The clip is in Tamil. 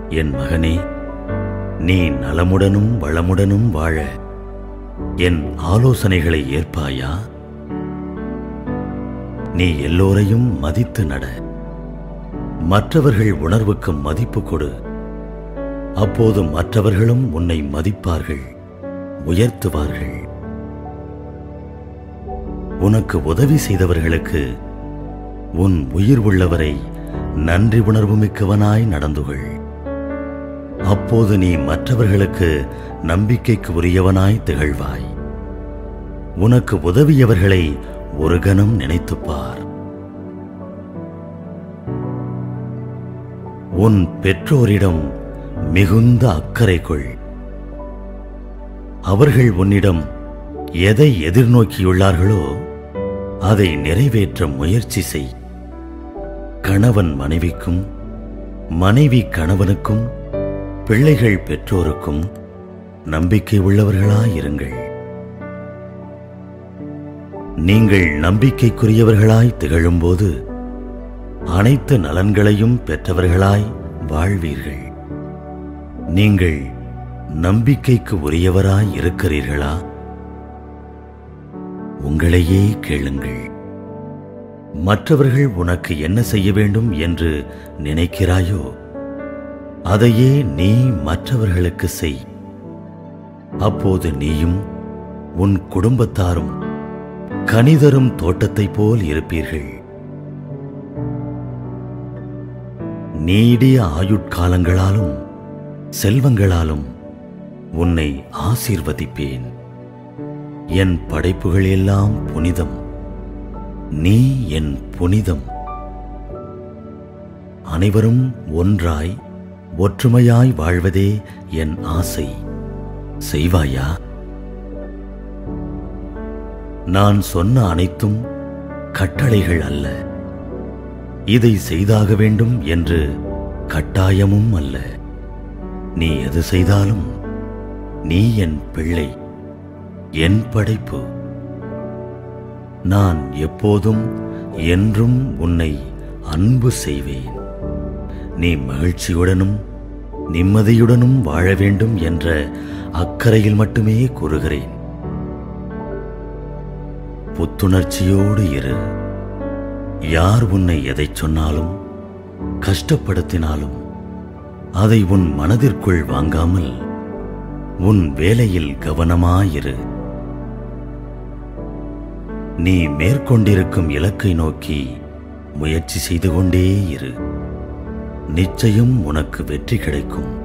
என் மகனே நீ நலமுடனும் வளமுடனும் வாழ என் ஆலோசனைகளை ஏற்பாயா நீ எல்லோரையும் மதித்து நட மற்றவர்கள் உணர்வுக்கு மதிப்பு கொடு அப்போது மற்றவர்களும் உன்னை மதிப்பார்கள் உயர்த்துவார்கள் உனக்கு உதவி செய்தவர்களுக்கு உன் உயிர் உள்ளவரை நன்றி உணர்வு மிக்கவனாய் நடந்துகொள் அப்போது நீ மற்றவர்களுக்கு நம்பிக்கைக்கு உரியவனாய் திகழ்வாய் உனக்கு உதவியவர்களை ஒரு கணம் நினைத்துப் பார் உன் பெற்றோரிடம் மிகுந்த அக்கறை கொள் அவர்கள் உன்னிடம் எதை எதிர்நோக்கியுள்ளார்களோ அதை நிறைவேற்ற முயற்சி செய் கணவன் மனைவிக்கும் மனைவி கணவனுக்கும் பிள்ளைகள் பெற்றோருக்கும் நம்பிக்கை உள்ளவர்களாயிருங்கள் நீங்கள் நம்பிக்கைக்குரியவர்களாய் திகழும்போது அனைத்து நலன்களையும் பெற்றவர்களாய் வாழ்வீர்கள் நீங்கள் நம்பிக்கைக்கு உரியவராய் இருக்கிறீர்களா உங்களையே கேளுங்கள் மற்றவர்கள் உனக்கு என்ன செய்ய வேண்டும் என்று நினைக்கிறாயோ அதையே நீ மற்றவர்களுக்கு செய் அப்போது நீயும் உன் குடும்பத்தாரும் கனிதரும் தோட்டத்தைப் போல் இருப்பீர்கள் நீடிய ஆயுட்காலங்களாலும் செல்வங்களாலும் உன்னை ஆசீர்வதிப்பேன் என் படைப்புகள் எல்லாம் புனிதம் நீ என் புனிதம் அனைவரும் ஒன்றாய் ஒற்றுமையாய் வாழ்வதே என் ஆசை செய்வாயா நான் சொன்ன அனைத்தும் கட்டளைகள் அல்ல இதை செய்தாக வேண்டும் என்று கட்டாயமும் அல்ல நீ எது செய்தாலும் நீ என் பிள்ளை என் படைப்பு நான் எப்போதும் என்றும் உன்னை அன்பு செய்வேன் நீ மகிழ்ச்சியுடனும் நிம்மதியுடனும் வாழ வேண்டும் என்ற அக்கறையில் மட்டுமே கூறுகிறேன் புத்துணர்ச்சியோடு இரு யார் உன்னை எதைச் சொன்னாலும் கஷ்டப்படுத்தினாலும் அதை உன் மனதிற்குள் வாங்காமல் உன் வேலையில் கவனமாயிரு நீ மேற்கொண்டிருக்கும் இலக்கை நோக்கி முயற்சி செய்து கொண்டே இரு நிச்சயம் உனக்கு வெற்றி கிடைக்கும்